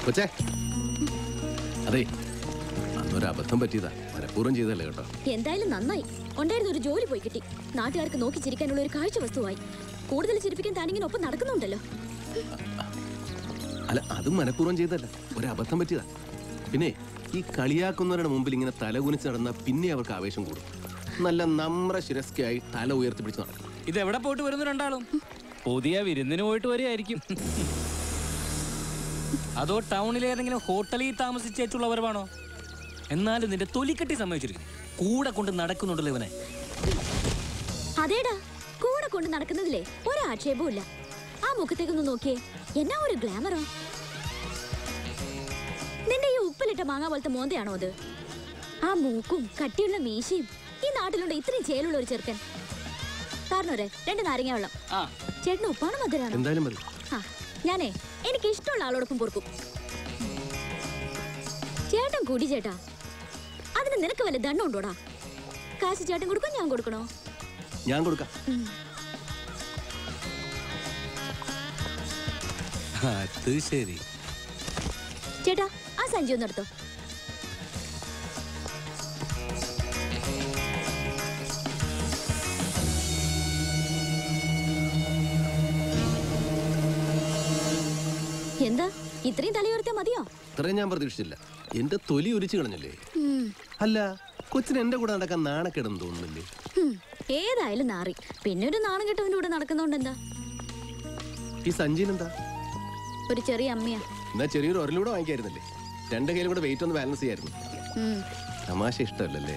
കൊച്ചേ അതെ അന്നൊരു അബദ്ധം പറ്റിയതാ മനഃപൂർവ്വം ചെയ്തല്ലേ കേട്ടോ എന്തായാലും നന്നായി ഉണ്ടായിരുന്ന ഒരു ജോലി പോയി കിട്ടി നാട്ടുകാർക്ക് നോക്കി ചിരിക്കാനുള്ള ഒരു കാഴ്ച വസ്തുവായി കൂടുതൽ ചിരിപ്പിക്കാൻ താനിങ്ങനെ ഒപ്പം നടക്കുന്നുണ്ടല്ലോ അല്ല അതും മനഃപൂർവ്വം ചെയ്തല്ല ഒരു അബദ്ധം പറ്റിയതാ പിന്നെ ഈ കളിയാക്കുന്നവരുടെ മുമ്പിൽ ഇങ്ങനെ തല കുനിച്ച് നടന്നാൽ പിന്നെ അവർക്ക് ആവേശം കൂടും നല്ല നമ്ര ശിരസ്കയായി തല ഉയർത്തിപ്പിടിച്ച് നടക്കും ഇത് എവിടെ പോയിട്ട് വരുന്നു രണ്ടാളും പുതിയ വിരുന്നിന് പോയിട്ട് വരികയായിരിക്കും അതോ ടൗണിലെ ഏതെങ്കിലും ഹോട്ടലിൽ താമസിച്ചേറ്റുള്ളവരവാണോ എന്നാലും നിന്റെ തൊലിക്കെട്ടി സമ്മതിച്ചിരിക്കുന്നു കൂടെ കൊണ്ട് നടക്കുന്നുണ്ടല്ലോ ഇവനെ അതേടാ കൂടെ കൊണ്ട് നടക്കുന്നതില്ലേ ഒരാക്ഷേപവും ഇല്ല ആ മുഖത്തേക്കൊന്ന് നോക്കിയേ എന്നാ ഒരു ഗ്ലാമറോ നിന്റെ ഈ ഉപ്പിലിട്ട മാങ്ങ പോലത്തെ മോന്തയാണോ അത് ആ മൂക്കും കട്ടിയുള്ള മീശയും ഈ നാട്ടിലുണ്ട് ഇത്രയും ചേലുള്ള ഒരു ചെറുക്കൻ കാരണവരെ രണ്ട് നാരങ്ങ വെള്ളം ആ ചേട്ടന് ഉപ്പാണ് മധുരാണോ എന്തായാലും മതി ആ ഞാനേ എനിക്ക് ഇഷ്ടമുള്ള ആളോടൊപ്പം പൊറുക്കും ചേട്ടൻ കൂടി ചേട്ടാ അതിന് നിനക്ക് വല്ല ദണ്ണം ഉണ്ടോടാ കാശ് ചേട്ടൻ കൊടുക്കും ഞാൻ കൊടുക്കണോ ഞാൻ കൊടുക്കാം ഉം. അത് ശരി ചേട്ടാ ആ സഞ്ചി ഒന്ന് എടുത്തോ എന്താ ഇത്രയും തലയുയർത്തിയാ മതിയോ ഇത്രയും ഞാൻ പ്രതീക്ഷിച്ചില്ല എന്റെ തൊലി ഒലിച്ചു കളഞ്ഞല്ലേ ഉം. അല്ല കൊച്ചിന് എന്റെ കൂടെ നടക്കാൻ നാണക്കേടെന്ന് തോന്നുന്നില്ലേ ഉം. ഏതായാലും നാറി പിന്നെ ഒരു നാണം കെട്ടവന്റെ കൂടെ നടക്കുന്നോണ്ട് എന്താ ഈ സഞ്ജീനെന്താ ഒരു ചെറിയ അമ്മയാ എന്നാ ചെറിയൊരു ഒരലൂടെ വാങ്ങിക്കായിരുന്നല്ലേ രണ്ട് കയ്യിലും കൂടെ വെയിറ്റ് ഒന്ന് ബാലൻസ് ചെയ്യായിരുന്നു ഉം. തമാശ ഇഷ്ടമല്ലല്ലേ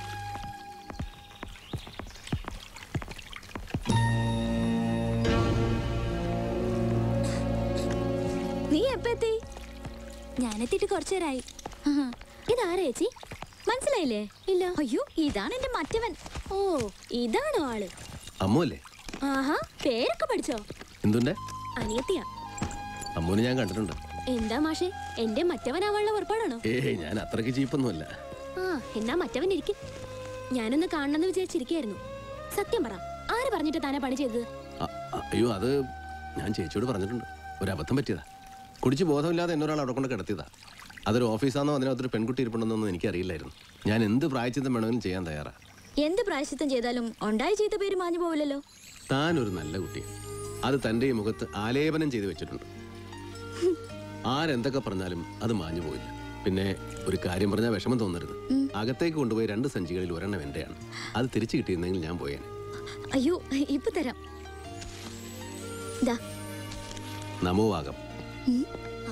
നീ എപ്പ എത്തി ഞാനെത്തിയിട്ട് കുറച്ചു നേരമായി ഇതാരാ ചേച്ചി മനസ്സിലായില്ലേ ഇല്ല അയ്യോ ഇതാണ് എന്റെ മറ്റവൻ ഓ ഇതാണോ ആള് അമ്മു അല്ലേ ആഹാ പേരൊക്കെ പഠിച്ചോ എന്തുണ്ടേ അനിയത്തിയാ അമ്മുവിനെ ഞാൻ കണ്ടിട്ടുണ്ട് എന്താ മാഷെ എന്റെ മറ്റവനാവാനുള്ള ഉറപ്പാടാണോ ഏയ് ഞാൻ അത്രയ്ക്ക് ചീപ്പൊന്നുമല്ല ആ എന്നാ മറ്റവൻ ഇരിക്കും ഞാനൊന്ന് കാണണമെന്ന് വിചാരിച്ചിരിക്കായിരുന്നു സത്യം പറ ആര് പറഞ്ഞിട്ട് താനാ പണി ചെയ്തത് അ- അ- അയ്യോ അത് ഞാൻ ചേച്ചിയോട് പറഞ്ഞിട്ടുണ്ട് ഒരു അബദ്ധം പറ്റിയതാ കുടിച്ച് ബോധമില്ലാതെ എന്നൊരാൾ അവിടെ കൊണ്ട് കിടത്തിയതാ അതൊരു ഓഫീസാണോ അതിനകത്തൊരു പെൺകുട്ടി ഇരിപ്പുണ്ടെന്നൊന്നും എനിക്കറിയില്ലായിരുന്നു ഞാൻ എന്ത് പ്രായച്ചിത്തം വേണമെങ്കിലും ചെയ്യാൻ തയ്യാറാ എന്ത് പ്രായശ്ചിത്തം ചെയ്താലും ഉണ്ടായി ചെയ്ത പേര് മാഞ്ഞു പോവില്ലല്ലോ താൻ ഒരു നല്ല കുട്ടി അത് തൻ്റെ ഈ മുഖത്ത് ആലേപനം ചെയ്ത് വെച്ചിട്ടുണ്ട് ആരെന്തൊക്കെ പറഞ്ഞാലും അത് മാഞ്ഞു പോയില്ല പിന്നെ ഒരു കാര്യം പറഞ്ഞാൽ വിഷമം തോന്നരുത് അകത്തേക്ക് കൊണ്ടുപോയി രണ്ട് സഞ്ചികളിൽ ഒരെണ്ണം എന്റെയാണ് അത് തിരിച്ചു കിട്ടിയിരുന്നെങ്കിൽ ഞാൻ പോയേനെ അയ്യോ ഇപ്പൊ തരാം ദാ നമോവാകം ഉം. ആ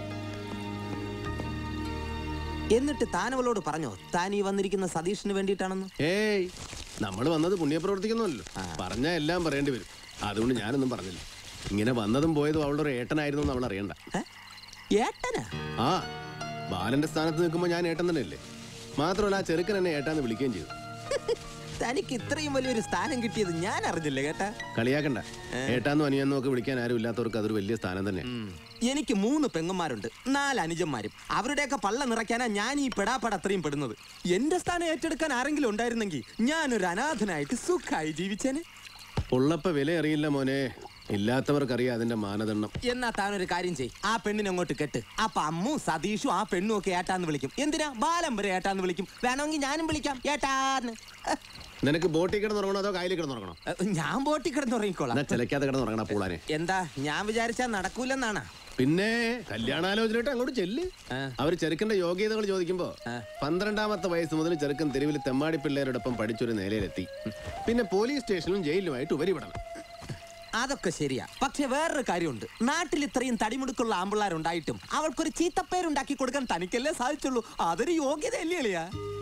എന്നിട്ട് താൻ അവളോട് പറഞ്ഞോ താൻ ഈ വന്നിരിക്കുന്ന സതീഷിന് വേണ്ടിയിട്ടാണെന്ന് ഏയ് നമ്മൾ വന്നത് പുണ്യപ്രവർത്തിക്കുന്നല്ലോ പറഞ്ഞാൽ എല്ലാം പറയേണ്ടി വരും അതുകൊണ്ട് ഞാനൊന്നും പറഞ്ഞില്ല ഇങ്ങനെ വന്നതും പോയതും അവളുടെ ഒരു ഏട്ടനായിരുന്നു എന്ന് അവൾ അറിയണ്ട ഏ? ഏട്ടനാ ആ ബാലന്റെ സ്ഥാനത്ത് നിൽക്കുമ്പോൾ ഞാൻ ഏട്ടൻ തന്നെയല്ലേ മാത്രമല്ല ആ ചെറുക്കൻ എന്നെ ഏട്ടാന്ന് വിളിക്കുകയും ചെയ്തു തനിക്ക് ഇത്രയും വലിയൊരു സ്ഥാനം കിട്ടിയത് ഞാൻ അറിഞ്ഞില്ല കേട്ടാ കളിയാക്കണ്ട ഏട്ടാന്നും അനിയന്നും ഒക്കെ വിളിക്കാൻ ആരും ഇല്ലാത്തവർക്ക് അതൊരു വലിയ സ്ഥാനം തന്നെ എനിക്ക് മൂന്ന് പെങ്ങന്മാരുണ്ട് നാല് അനുജന്മാരും അവരുടെയൊക്കെ പള്ള നിറയ്ക്കാനാ ഞാൻ ഈ പെടാപ്പട അത്രയും പെടുന്നത് എന്റെ സ്ഥാനം ഏറ്റെടുക്കാൻ ആരെങ്കിലും ഉണ്ടായിരുന്നെങ്കിൽ ഞാനൊരു അനാഥനായിട്ട് സുഖമായി ജീവിച്ചേനെ ഉള്ളപ്പ വില അറിയില്ല മോനെ ഇല്ലാത്തവർക്കറിയാം അതിന്റെ മാനദണ്ഡം എന്നാ താനൊരു കാര്യം ചെയ് ആ പെണ്ണിനെ അങ്ങോട്ട് കെട്ട് അപ്പൊ അമ്മു സതീഷും ആ പെണ്ണും ഒക്കെ ഏട്ടാന്ന് വിളിക്കും എന്തിനാ ബാലം വരെ ഏട്ടാന്ന് വിളിക്കും വേണമെങ്കിൽ ഞാനും വിളിക്കാം ഏട്ടാന്ന് നിനക്ക് ബോട്ടിൽ കിടന്നുറങ്ങണോ അതോ കായലിൽ കിടന്നുറങ്ങണോ ഏ, ഞാൻ ബോട്ടി കിടന്നുറങ്ങിക്കോളാം എന്നാ ചിലക്കാതെ കിടന്നുറങ്ങണ പൂളാനെ എന്താ ഞാൻ വിചാരിച്ചാ നടക്കൂലെന്നാണ് പിന്നെ കല്യാണാലോചനയായിട്ട് അങ്ങോട്ട് ചെല്ല് ആ. അവർ ചെറുക്കന്റെ യോഗ്യതകൾ ചോദിക്കുമ്പോ പന്ത്രണ്ടാമത്തെ വയസ്സ് മുതൽ ചെറുക്കൻ തെരുവിൽ തെമ്മാടി പിള്ളേരോടൊപ്പം പഠിച്ചൊരു നിലയിലെത്തി പിന്നെ പോലീസ് സ്റ്റേഷനിലും ജയിലിലുമായിട്ട് ഉപരിപെടണം അതൊക്കെ ശരിയാ പക്ഷെ വേറൊരു കാര്യമുണ്ട് നാട്ടിൽ ഇത്രയും തടിമുടുക്കുള്ള ആമ്പിള്ളാരുണ്ടായിട്ടും അവൾക്കൊരു ചീത്തപ്പേരുണ്ടാക്കി കൊടുക്കാൻ തനിക്കല്ലേ സാധിച്ചുള്ളൂ അതൊരു യോഗ്യതയല്ലേ അളിയാ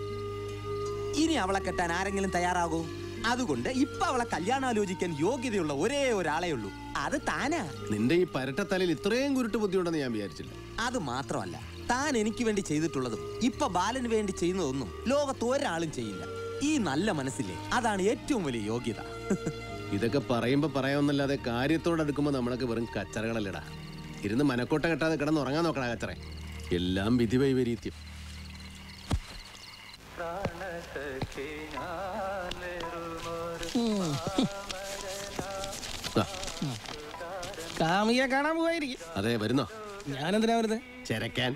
ഇനി അവളെ കെട്ടാൻ ആരെങ്കിലും തയ്യാറാകൂ അതുകൊണ്ട് ഇപ്പൊ അവളെ കല്യാണാലോചിക്കാൻ യോഗ്യതയുള്ള ഒരേ ഒരാളേ ഉള്ളൂ അത് താനാ നിന്റെ ഈ പരട്ടത്തലയിൽ ഇത്രയും കുരുട്ട് ബുദ്ധിയുണ്ടെന്ന് ഞാൻ വിചാരിച്ചില്ല അത് മാത്രമല്ല താൻ എനിക്ക് വേണ്ടി ചെയ്തിട്ടുള്ളതും ഇപ്പൊ ബാലന് വേണ്ടി ചെയ്യുന്നതൊന്നും ലോകത്ത് ഒരാളും ചെയ്യില്ല ഈ നല്ല മനസ്സില്ലേ അതാണ് ഏറ്റവും വലിയ യോഗ്യത ഇതൊക്കെ പറയുമ്പോ പറയാമെന്നല്ലാതെ കാര്യത്തോട് അടുക്കുമ്പോ നമ്മളൊക്കെ വെറും കച്ചറകളല്ലടാ ഇരുന്ന് മനക്കോട്ട കെട്ടാതെ കിടന്നുറങ്ങാൻ നോക്കണ കച്ചറ എല്ലാം വിധി വൈപരീത്യം ദാ, കാമിയെ കാണാൻ പോയിരിക്കും അതെ വരുന്നോ ഞാനെന്തിനാ വരുന്നത് ചെരക്കാൻ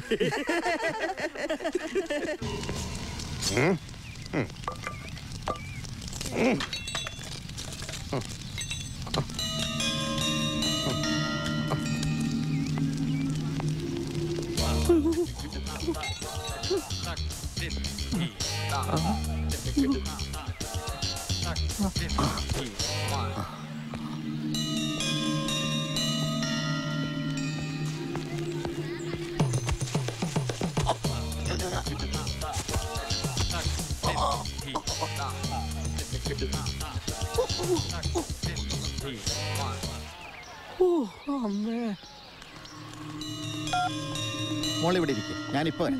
മോളിവിടെ ഇരിക്കും ഞാനിപ്പോ വരാം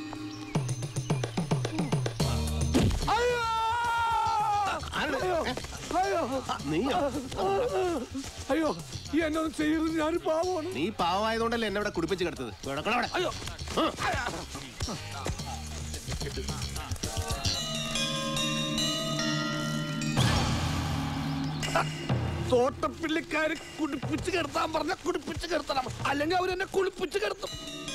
നീയോ അയ്യോ ഈ എന്നൊന്നും ചെയ്യരുത് ഞാൻ പാവമാണ് നീ പാവമായതുകൊണ്ടല്ലേ എന്നെ ഇവിടെ കുടിപ്പിച്ച് കിടത്തത് കിടക്കണം അവിടെ. അയ്യോ തോട്ടപ്പിള്ളിക്കാര് കുടിപ്പിച്ച് കിടത്താൻ പറഞ്ഞ കുടിപ്പിച്ച് കിടത്തണം അല്ലെങ്കിൽ അവരെന്നെ കുളിപ്പിച്ച് കിടത്തും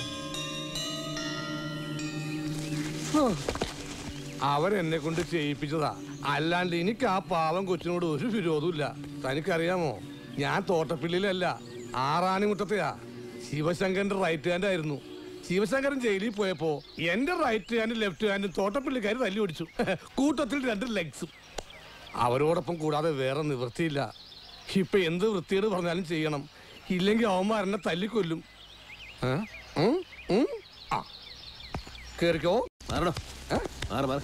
അവരെന്നെ കൊണ്ട് ചെയ്യിപ്പിച്ചതാ അല്ലാണ്ട് എനിക്ക് ആ പാവം കൊച്ചിനോട് ഒരു വിരോധമില്ല തനിക്കറിയാമോ ഞാൻ തോട്ടപ്പിള്ളിയിലല്ല ആറാണിമുട്ടത്തെയാ ശിവശങ്കറിന്റെ റൈറ്റ് ഹാൻഡ് ആയിരുന്നു ശിവശങ്കരൻ ജയിലിൽ പോയപ്പോ എന്റെ റൈറ്റ് ഹാൻഡും ലെഫ്റ്റ് ഹാൻഡും തോട്ടപ്പിള്ളിക്കാർ തല്ലി ഓടിച്ചു കൂട്ടത്തിൽ രണ്ട് ലെഗ്സും അവരോടൊപ്പം കൂടാതെ വേറെ നിവൃത്തിയില്ല ഇപ്പൊ എന്ത് വൃത്തിയോട് പറഞ്ഞാലും ചെയ്യണം ഇല്ലെങ്കിൽ അവന്മാർ എന്നെ തല്ലിക്കൊല്ലും ഏ? ഉം? ഉം? ആ കേറിക്കോ മാറണോ മാറി മാറി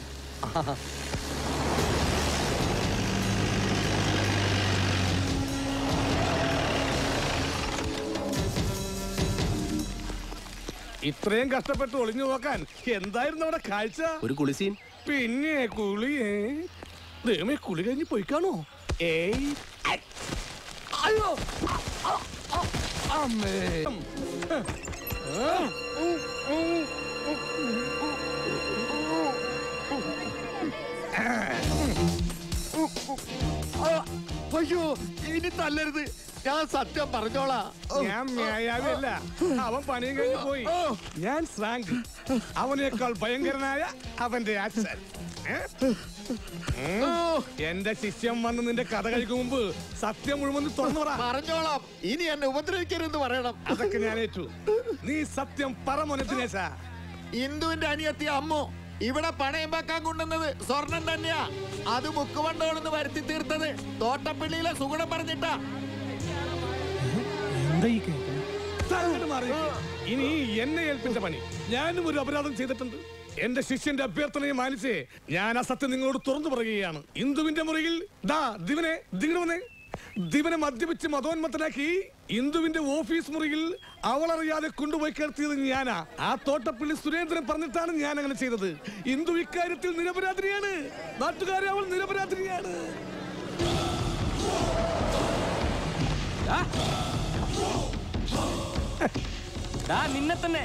ഇത്രയും കഷ്ടപ്പെട്ട് ഒളിഞ്ഞു നോക്കാൻ എന്തായിരുന്നു അവിടെ കാഴ്ച ഒരു കുളിസീൻ പിന്നെ കുളിയേ ദൈവമേ കുളി കഴിഞ്ഞ് പോയിക്കാണോ ഏയ് ഐ. അയ്യോ ആ, ആ, അമ്മേ അയ്യോ ഇനി തല്ലരുത് ഞാൻ സത്യം പറഞ്ഞോളാ ഞാൻ മ്യായാവല്ല അവൻ പണിയും കഴിഞ്ഞ് പോയി ഞാൻ ശ്രാങ്ക് അവനേക്കാൾ ഭയങ്കരനായ അവന്റെ അച്ഛൻ ഏ? ഉം. എന്റെ ശിഷ്യം വന്ന് നിന്റെ കഥ കഴിക്കും മുമ്പ് സത്യം മുഴുവൻ നീ തുറന്നു പറ പറഞ്ഞോളാം ഇനി എന്നെ ഉപദ്രവിക്കരുതെന്ന് പറയണം അതൊക്കെ ഞാൻ ഏറ്റു നീ സത്യം പറ മോനെ ദിനേശ ഇന്ദുവിന്റെ അനിയത്തി അമ്മു ഇവിടെ പണയം വെക്കാൻ കൊണ്ടുവന്നത് സ്വർണം തന്നെയാ അത് മുക്കുവണ്ടോണെന്ന് വരുത്തി തീർത്തത് തോട്ടപ്പള്ളിയിലെ സുഗുണം പറഞ്ഞിട്ടാ അങ്ങോട്ട് മാറി നിൽക്ക്. ഇനി എന്നെ ഏൽപ്പിച്ച പണി ഞാനും ഒരു അപരാധം ചെയ്തിട്ടുണ്ട് എന്റെ ശിഷ്യന്റെ അഭ്യർത്ഥനയെ മാനിച്ച് ഞാൻ ആ സത്യം നിങ്ങളോട് തുറന്നു പറയുകയാണ് ഇന്ദുവിന്റെ മുറിയിൽ ദാ ദിവനെ ദിഗണവനെ ദിവനെ മദ്യപിച്ച് മതോന്മത്തനാക്കി ഇന്ദുവിന്റെ ഓഫീസ് മുറിയിൽ അവളറിയാതെ കൊണ്ടുപോയി കിടത്തിയത് ഞാനാ ആ തോട്ടപ്പള്ളി സുരേന്ദ്രൻ പറഞ്ഞിട്ടാണ് ഞാൻ അങ്ങനെ ചെയ്തത് ഇന്ദു ഇക്കാര്യത്തിൽ നിരപരാധിനിയാണ് നാട്ടുകാരെ അവൾ നിരപരാധിനിയാണ് ആ. ദാ നിന്നെ തന്നെ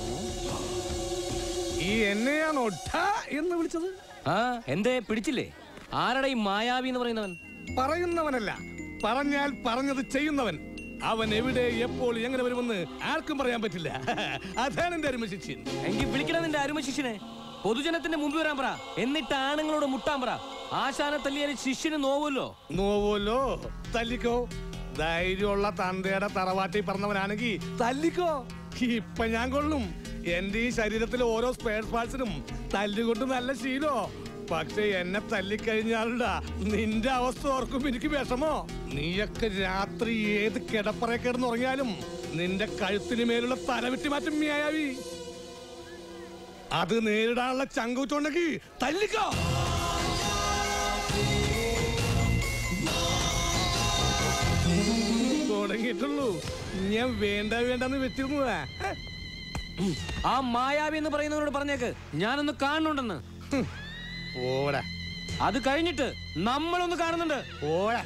ഈ എന്നെയാണോ ഠ എന്ന് വിളിച്ചത് ആ എന്തേ പിടിച്ചില്ലേ ആരടാ ഈ മായാവി എന്ന് പറയുന്നവൻ പറയുന്നവനല്ല പറഞ്ഞാൽ പറഞ്ഞത് ചെയ്യുന്നവൻ അവൻ എവിടെ എപ്പോൾ എങ്ങനെ വരുമെന്ന് ആർക്കും പറയാൻ പറ്റില്ല അതാണ് എന്റെ അരുമ ശിഷ്യൻ എങ്കിൽ വിളിക്കണം നിന്റെ അരുമ ശിഷ്യനെ പൊതുജനത്തിന്റെ മുമ്പിൽ വരാൻ പറ എന്നിട്ട് ആണുങ്ങളോട് മുട്ടാൻ പറ ആശാനെ തല്ലിയാൽ ശിഷ്യന് നോവുമല്ലോ നോവല്ലോ തല്ലിക്കോ ധൈര്യമുള്ള തന്തയുടെ തറവാട്ടി പറഞ്ഞവനാണെങ്കിൽ തല്ലിക്കോ ഇപ്പൊ ഞാൻ കൊള്ളും എന്റെ ഈ ശരീരത്തിലെ ഓരോ സ്പെയർ പാർട്സിനും തല്ലുകൊണ്ട് നല്ല ശീലോ പക്ഷെ എന്നെ തല്ലിക്കഴിഞ്ഞാലുണ്ടാ നിന്റെ അവസ്ഥ ഓർക്കുമ്പോ എനിക്ക് വിഷമോ നീയൊക്കെ രാത്രി ഏത് കിടപ്പറ കിടന്നുറങ്ങിയാലും നിന്റെ കഴുത്തിന് മേലുള്ള തലവിട്ടി മാറ്റും മ്യായാവി അത് നേരിടാനുള്ള ചങ്കൂറ്റുണ്ടെങ്കിൽ തല്ലിക്കോ തുടങ്ങിയിട്ടുള്ളൂ ഞാൻ വേണ്ട വേണ്ടെന്ന് വെച്ചിരുന്നതാ ആ മായാവി എന്ന് പറയുന്നവരോട് പറഞ്ഞേക്ക് ഞാനൊന്ന് കാണുന്നുണ്ടെന്ന് ഓടാ അത് കഴിഞ്ഞിട്ട് നമ്മളൊന്ന് കാണുന്നുണ്ട് ഓടാ